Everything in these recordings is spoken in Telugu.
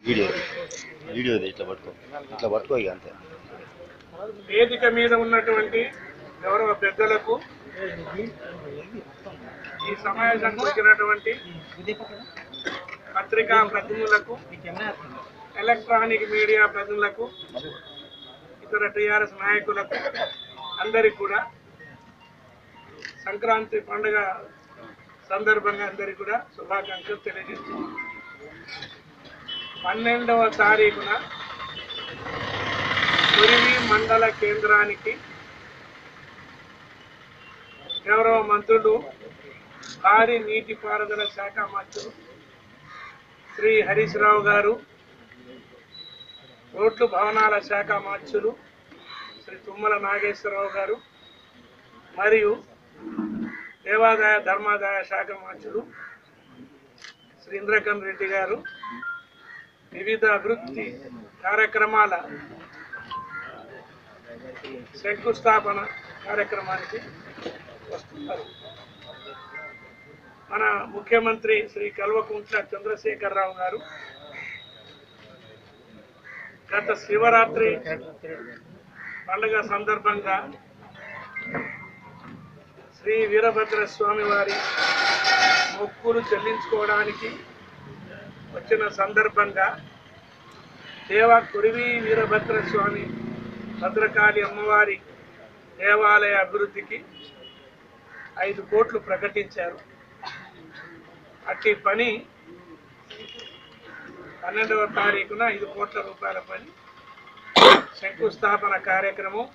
వీడియో వీడియో ఇట్లా పట్టుకో ఇట్లా పట్టుకో ఇక అంతే వేదిక మీద ఉన్నటువంటి గౌరవ పెద్దలకు ఈ సమావేశానికి వచ్చినటువంటి పత్రికా ప్రతినిధులకు ఎలక్ట్రానిక్ మీడియా ప్రతినిధులకు ఇతర టిఆర్ఎస్ నాయకులకు అందరికి కూడా సంక్రాంతి పండుగ సందర్భంగా అందరికి కూడా శుభాకాంక్షలు తెలియజేస్తున్నాం పన్నెండవ తారీఖున కొరివి మండల కేంద్రానికి గౌరవ మంత్రులు భారీ నీటిపారుదల శాఖ మంత్రులు శ్రీ హరీష్ రావు గారు రోడ్లు భవనాల శాఖ మంత్రులు శ్రీ తుమ్మల నాగేశ్వరరావు గారు మరియు దేవాదాయ ధర్మాదాయ శాఖ మంత్రులు శ్రీ ఇంద్రకన్ రెడ్డి గారు వివిధ అభివృద్ధి కార్యక్రమాల శంకుస్థాపన కార్యక్రమానికి వస్తున్నారు మన ముఖ్యమంత్రి శ్రీ కల్వకుంట్ల చంద్రశేఖరరావు గారు గత శివరాత్రి పండుగ సందర్భంగా శ్రీ వీరభద్ర స్వామి వారి మొక్కులు చెల్లించుకోవడానికి వచ్చిన సందర్భంగా దేవ కురివి వీరభద్ర స్వామి భద్రకాళి అమ్మవారి దేవాలయ అభివృద్ధికి ఐదు కోట్లు ప్రకటించారు అట్టి పని పన్నెండవ తారీఖున ఐదు కోట్ల రూపాయల పని శంకుస్థాపన కార్యక్రమం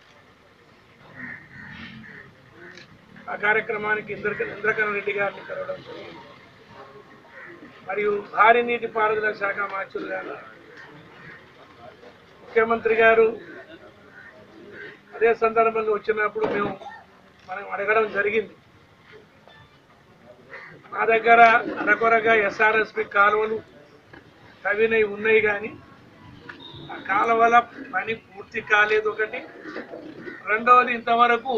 ఆ కార్యక్రమానికి ఇంద్ర ఇంద్రకరణ్ రెడ్డి గారిని కలవడం జరిగింది మరియు భారీ నీటి పారుదల శాఖ మార్చులు గారు ముఖ్యమంత్రి గారు అదే సందర్భంగా వచ్చినప్పుడు మేము మనం అడగడం జరిగింది మా దగ్గర అరకొరగా ఎస్ఆర్ఎస్పి కాలువలు తవ్వినవి ఉన్నాయి కానీ ఆ కాలువల పని పూర్తి కాలేదు ఒకటి రెండవది ఇంతవరకు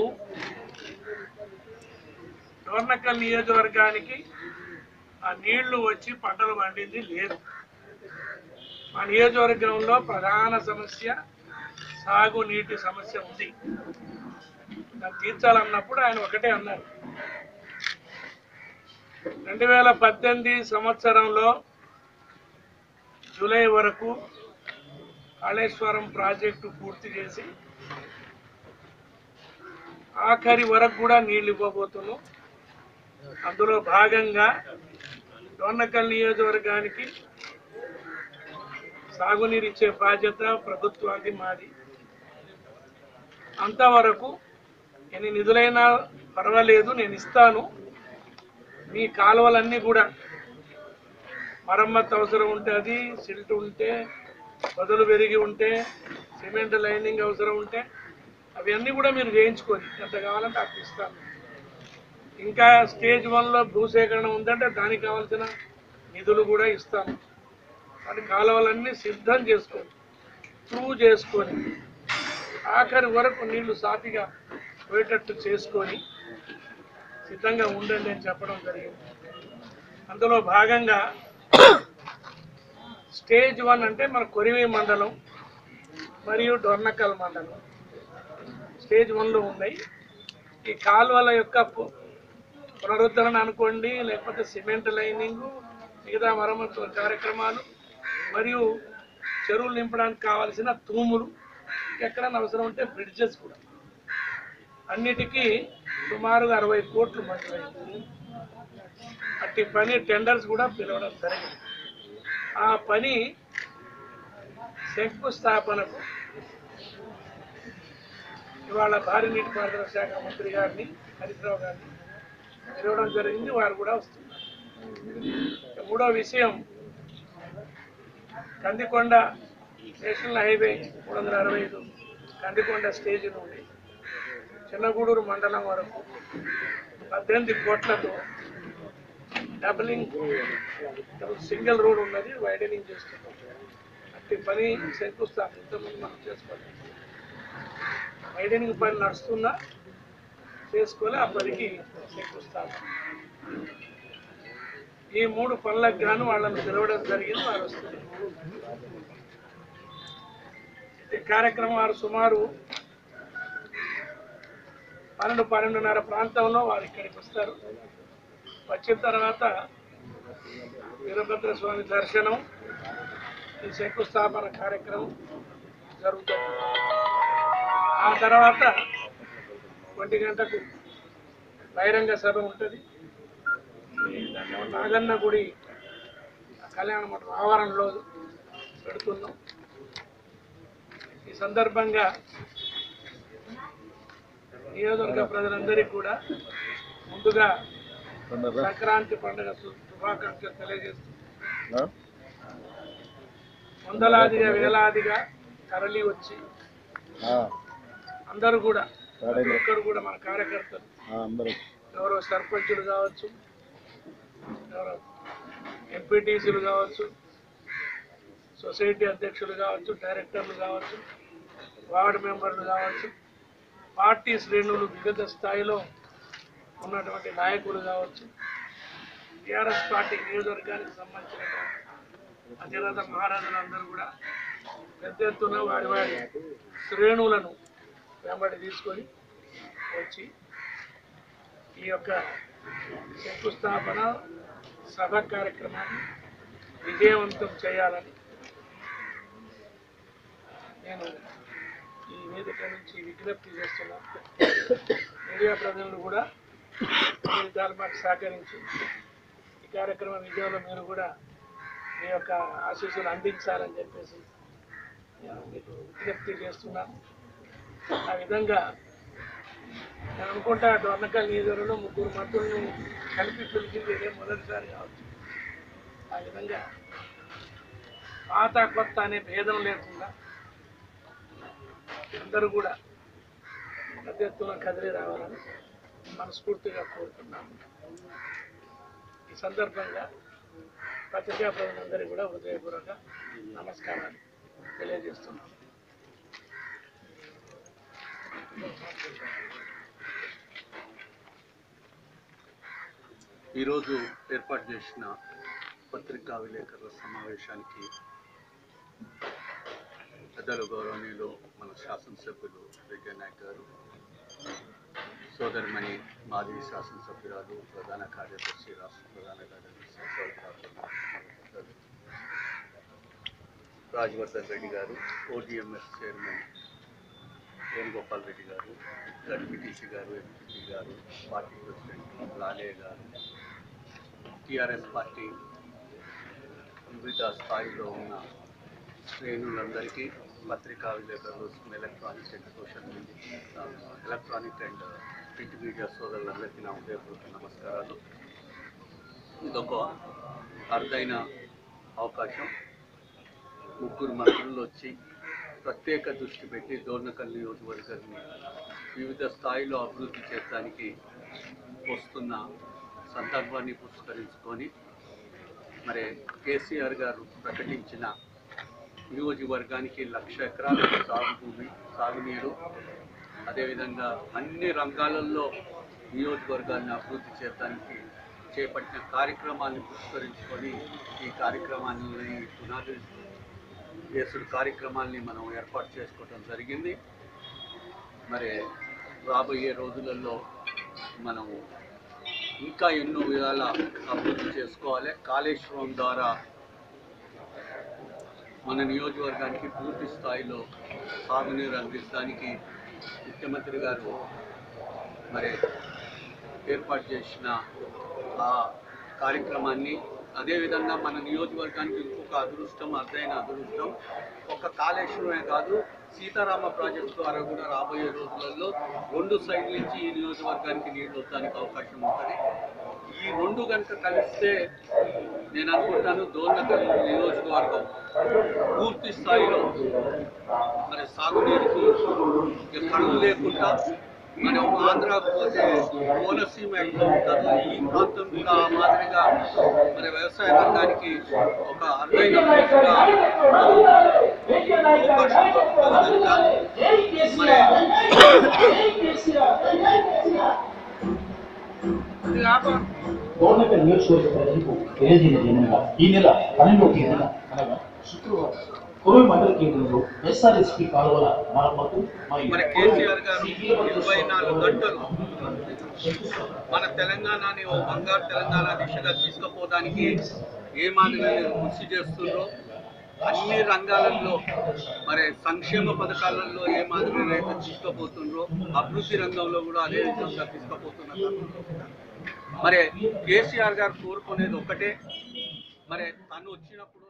డోర్నకల్ నియోజకవర్గానికి ఆ నీళ్లు వచ్చి పంటలు పండింది లేదు మా నియోజకవర్గంలో ప్రధాన సమస్య సాగునీటి సమస్య ఉంది దాన్ని తీర్చాలన్నప్పుడు ఆయన ఒకటే అన్నారు రెండు వేల పద్దెనిమిది సంవత్సరంలో జూలై వరకు కాళేశ్వరం ప్రాజెక్టు పూర్తి చేసి ఆఖరి వరకు కూడా నీళ్లు ఇవ్వబోతున్నాం అందులో భాగంగా డోర్నకల్ నియోజకవర్గానికి సాగునీరు ఇచ్చే బాధ్యత ప్రభుత్వానికి మాది అంతవరకు ఎన్ని నిధులైనా పర్వాలేదు నేను ఇస్తాను మీ కాలువలన్నీ కూడా మరమ్మత్తు అవసరం ఉంటుంది సిల్ట్ ఉంటే బదులు పెరిగి ఉంటే సిమెంట్ లైనింగ్ అవసరం ఉంటే అవన్నీ కూడా మీరు చేయించుకొని ఎంత కావాలంటే అప్పుడు ఇస్తాను ఇంకా స్టేజ్ వన్లో భూసేకరణ ఉందంటే దానికి కావాల్సిన నిధులు కూడా ఇస్తాము వాటి కాలువలన్నీ సిద్ధం చేసుకొని ప్రూవ్ చేసుకొని ఆఖరి వరకు నీళ్లు సాఫీగా పోయేటట్టు చేసుకొని సిద్ధంగా ఉండండి అని చెప్పడం జరిగింది అందులో భాగంగా స్టేజ్ వన్ అంటే మన కొరివి మండలం మరియు డొర్నకల్ మండలం స్టేజ్ వన్లో ఉన్నాయి ఈ కాలువల యొక్క పు- పునరుద్ధరణ అనుకోండి లేకపోతే సిమెంట్ లైనింగ్ మిగతా మరమ్మతు కార్యక్రమాలు మరియు చెరువులు నింపడానికి కావాల్సిన తూములు ఎక్కడైనా అవసరం ఉంటే బ్రిడ్జెస్ కూడా అన్నిటికీ సుమారుగా అరవై కోట్లు మంజూరైంది అట్టి పని టెండర్స్ కూడా పిలవడం జరిగింది ఆ పని శంకుస్థాపనకు ఇవాళ భారీ నీటిపారుదల శాఖ మంత్రి గారిని హరీశ్రావు గారిని పిలవడం జరిగింది వారు కూడా వస్తున్నారు మూడో విషయం కందికొండ నేషనల్ హైవే మూడు వందల అరవై ఐదు కందికొండ స్టేజ్ నుండి చిన్నగూడూరు మండలం వరకు పద్దెనిమిది కోట్లతో డబలింగ్ సింగిల్ రోడ్ ఉన్నది వైడనింగ్ చేస్తున్నాం అట్టి పని శంకుస్థాపన ఇంతకుముందు మనం చేసుకోవాలి వైడనింగ్ పని నడుస్తున్నా చేసుకొని ఆ పనికి శంకుస్థాపన ఈ మూడు పనులకు గాను వాళ్ళని పిలవడం జరిగింది వారు వస్తుంది ఈ కార్యక్రమం వారు సుమారు పన్నెండు పన్నెండున్నర ప్రాంతంలో వారు ఇక్కడికి వస్తారు వచ్చిన తర్వాత వీరభద్ర స్వామి దర్శనం ఈ శంకుస్థాపన కార్యక్రమం జరుగుతుంది ఆ తర్వాత ఒంటి గంటకు బహిరంగ సభ ఉంటుంది ఈ దాన్ని ఏమో నాగన్న గుడి కళ్యాణ మండపం ఆవరణలో పెడుతున్నాం ఈ సందర్భంగా నియోజకవర్గ ప్రజలందరికీ కూడా ముందుగా సంక్రాంతి పండుగ శు- శుభాకాంక్షలు తెలియజేస్తూ వందలాదిగా వేలాదిగా తరలి వచ్చి అందరూ కూడా ప్రతి ఒక్కరు కూడా మన కార్యకర్తలు అందరూ ఎవరో సర్పంచులు కావచ్చు ఎవరో ఎంపీటీసీలు కావచ్చు సొసైటీ అధ్యక్షులు కావచ్చు డైరెక్టర్లు కావచ్చు వార్డు మెంబర్లు కావచ్చు పార్టీ శ్రేణులు వివిధ స్థాయిలో ఉన్నటువంటి నాయకులు కావచ్చు టీఆర్ఎస్ పార్టీ నియోజకవర్గానికి సంబంధించినటువంటి అధిరథ మహారాజులందరూ కూడా పెద్ద ఎత్తున వారి వారి శ్రేణులను వెంబడి తీసుకొని వచ్చి ఈ యొక్క శంకుస్థాపన సభ కార్యక్రమాన్ని విజయవంతం చేయాలని నేను ఈ వేదిక నుంచి విజ్ఞప్తి చేస్తున్నాను మీడియా ప్రజలను కూడా ఈ విధాలు మాకు సహకరించి ఈ కార్యక్రమం విజయంలో మీరు కూడా మీ యొక్క ఆశీస్సులు అందించాలని చెప్పేసి నేను మీకు విజ్ఞప్తి చేస్తున్నాను ఆ విధంగా నేను అనుకుంటా డొర్నకల్ నియోజకవర్గంలో ముగ్గురు మంత్రులను కలిపి పిలిచింది ఇదే మొదటిసారి కావచ్చు ఆ విధంగా పాత కొత్త అనే భేదం లేకుండా అందరూ కూడా పెద్ద ఎత్తున కదిలి రావాలని మనస్ఫూర్తిగా కోరుతున్నాను ఈ సందర్భంగా పత్రికా ప్రజలందరికీ కూడా హృదయపూర్వక నమస్కారాలు తెలియజేస్తున్నాను ఈరోజు ఏర్పాటు చేసిన పత్రికా విలేకరుల సమావేశానికి పెద్దలు గౌరవనీయులు మన శాసనసభ్యులు విజయ నాయక్ గారు సోదరిమణి మాజీ శాసనసభ్యురాలు ప్రధాన కార్యదర్శి రాష్ట్ర ప్రధాన కార్యదర్శి సోదరి రాజవర్ధన్ రెడ్డి గారు ఓడిఎంఎస్ చైర్మన్ వేణుగోపాల్ రెడ్డి గారు గడ్పిటిసి గారు ఎంపీ గారు పార్టీ ప్రెసిడెంట్ లాలే గారు టిఆర్ఎస్ పార్టీ వివిధ స్థాయిలో ఉన్న శ్రేణులందరికీ పత్రికా విలేకరులు electronic and social media electronic and print media సోదరులందరికీ నా హృదయపూర్వక నమస్కారాలు ఇదొక అరుదైన అవకాశం ముగ్గురు మంత్రులు వచ్చి ప్రత్యేక దృష్టి పెట్టి దోర్నకల్ నియోజకవర్గాన్ని వివిధ స్థాయిలో అభివృద్ధి చేయడానికి వస్తున్న సందర్భాన్ని పురస్కరించుకొని మరి కేసీఆర్ గారు ప్రకటించిన నియోజకవర్గానికి లక్ష ఎకరాల సాగు భూమి సాగునీరు అదేవిధంగా అన్ని రంగాలలో నియోజకవర్గాన్ని అభివృద్ధి చేయడానికి చేపట్టిన కార్యక్రమాన్ని పురస్కరించుకొని ఈ కార్యక్రమాన్ని పునాది వేసుడు కార్యక్రమాల్ని మనం ఏర్పాటు చేసుకోవడం జరిగింది మరి రాబోయే రోజులలో మనము ఇంకా ఎన్నో విధాల అభివృద్ధి చేసుకోవాలి కాళేశ్వరం ద్వారా మన నియోజకవర్గానికి పూర్తి స్థాయిలో సాగునీరు అందించడానికి ముఖ్యమంత్రి గారు మరి ఏర్పాటు చేసిన ఆ కార్యక్రమాన్ని అదేవిధంగా మన నియోజకవర్గానికి ఇంకొక అదృష్టం అరుదైన అదృష్టం ఒక కాళేశ్వరమే కాదు సీతారామ ప్రాజెక్టు ద్వారా కూడా రాబోయే రోజులలో రెండు సైడ్ల నుంచి ఈ నియోజకవర్గానికి నీళ్లు వచ్చడానికి అవకాశం ఉంటుంది ఈ రెండు కనుక కలిస్తే నేను అనుకుంటాను దోర్నకల్ నియోజకవర్గం పూర్తి స్థాయిలో మరి సాగునీరుకు ఇక కరువు లేకుండా మనం ఆంధ్రాకు పోతే కోనసీమ ఎట్లా ఉంటుందో ఈ ప్రాంతం కూడా ఆ మాదిరిగా మరి వ్యవసాయ రంగానికి ఒక అరుదైన ప్లేస్గా అవకాశం దొరుకుతుంది కనుక మరి ఇది ఆపం. గవర్నమెంట్ నియోజకవర్గ ప్రజలకు తెలియజేయడం ఏమనగా ఈ నెల పన్నెండవ తేదీన అనగా శుక్రవారం కొరవి మండల కేంద్రంలో ఎస్ఆర్ఎస్పి కాలువల మరమ్మతు మరి కేసీఆర్ గారు ఇరవై నాలుగు గంటలు మన తెలంగాణని ఓ బంగారు తెలంగాణ దిశగా తీసుకుపోవడానికి ఏ మాదిరిగా కృషి చేస్తుండ్రో అన్ని రంగాలలో మరి సంక్షేమ పథకాలలో ఏ మాదిరిగా అయితే తీసుకుపోతుండ్రో అభివృద్ధి రంగంలో కూడా అదే విధంగా తీసుకుపోతున్నారు మరి కేసీఆర్ గారు కోరుకునేది ఒకటే మరి తను వచ్చినప్పుడు